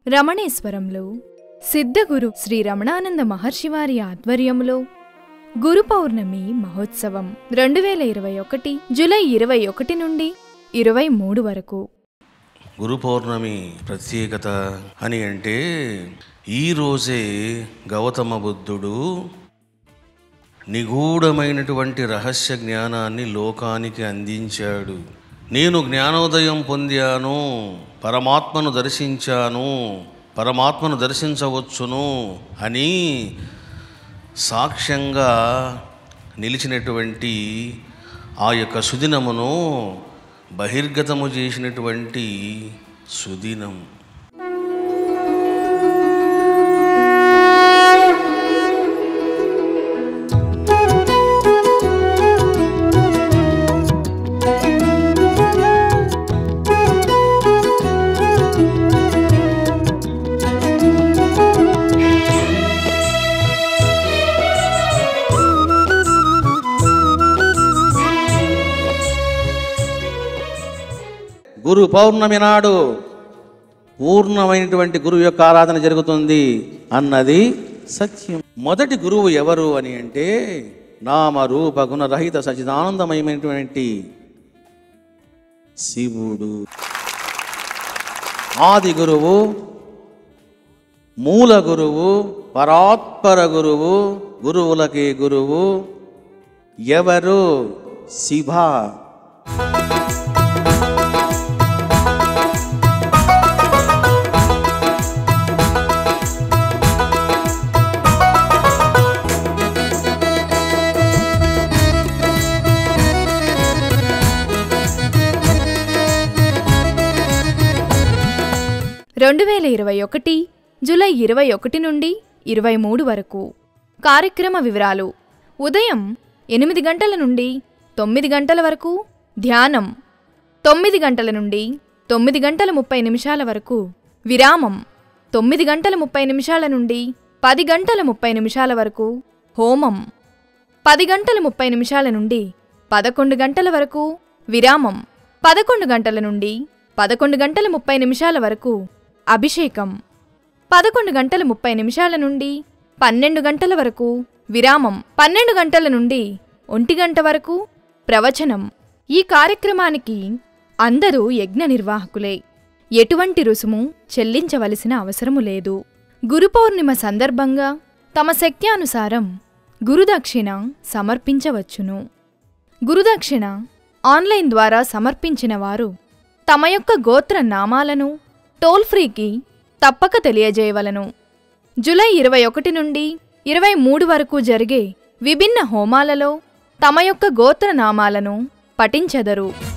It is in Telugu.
రమణేశ్వరంలో సిద్ధగురు శ్రీ రమణానంద మహర్షివారి ఆధ్వర్యంలో గురు పౌర్ణమి మహోత్సవం రెండు వేల ఇరవై ఒకటి జూలై ఇరవై ఒకటి నుండి ఇరవై మూడు వరకు గురు పౌర్ణమి ప్రత్యేకత అని అంటే ఈ రోజే గౌతమ బుద్ధుడు నిగూఢమైనటువంటి రహస్య జ్ఞానాన్ని లోకానికి అందించాడు నేను జ్ఞానోదయం పొందాను పరమాత్మను దర్శించాను పరమాత్మను దర్శించవచ్చును అని సాక్ష్యంగా నిలిచినటువంటి ఆ యొక్క సుదినమును బహిర్గతము చేసినటువంటి సుదినం గురు పౌర్ణమి నాడు పూర్ణమైనటువంటి గురువు యొక్క ఆరాధన జరుగుతుంది అన్నది సత్యం మొదటి గురువు ఎవరు అని అంటే నామ రూప గుణరహిత సచిదానందమయమైనటువంటి శివుడు ఆది గురువు మూల గురువు పరాత్పర గురువు గురువులకే గురువు ఎవరు శివ రెండు వేల ఇరవై ఒకటి జూలై ఇరవై ఒకటి నుండి ఇరవై మూడు వరకు కార్యక్రమ వివరాలు ఉదయం ఎనిమిది గంటల నుండి తొమ్మిది గంటల వరకు ధ్యానం తొమ్మిది గంటల నుండి తొమ్మిది గంటల ముప్పై నిమిషాల వరకు విరామం తొమ్మిది గంటల ముప్పై నిమిషాల నుండి పది గంటల ముప్పై నిమిషాల వరకు హోమం పది గంటల ముప్పై నిమిషాల నుండి పదకొండు గంటల వరకు విరామం పదకొండు గంటల నుండి పదకొండు గంటల ముప్పై నిమిషాల వరకు అభిషేకం పదకొండు గంటల ముప్పై నిమిషాల నుండి పన్నెండు గంటల వరకు విరామం పన్నెండు గంటల నుండి ఒంటి గంట వరకు ప్రవచనం ఈ కార్యక్రమానికి అందరూ యజ్ఞ నిర్వాహకులే ఎటువంటి రుసుము చెల్లించవలసిన అవసరము లేదు గురు పౌర్ణిమ సందర్భంగా తమ శక్త్యానుసారం గురుదక్షిణ సమర్పించవచ్చును గురుదక్షిణ ఆన్లైన్ ద్వారా సమర్పించిన వారు తమ యొక్క గోత్ర నామాలను టోల్ ఫ్రీకి తప్పక తెలియజేయవలను జూలై ఇరవై ఒకటి నుండి ఇరవై మూడు వరకు జరిగే విభిన్న హోమాలలో తమ యొక్క గోత్ర నామాలను పఠించెదరు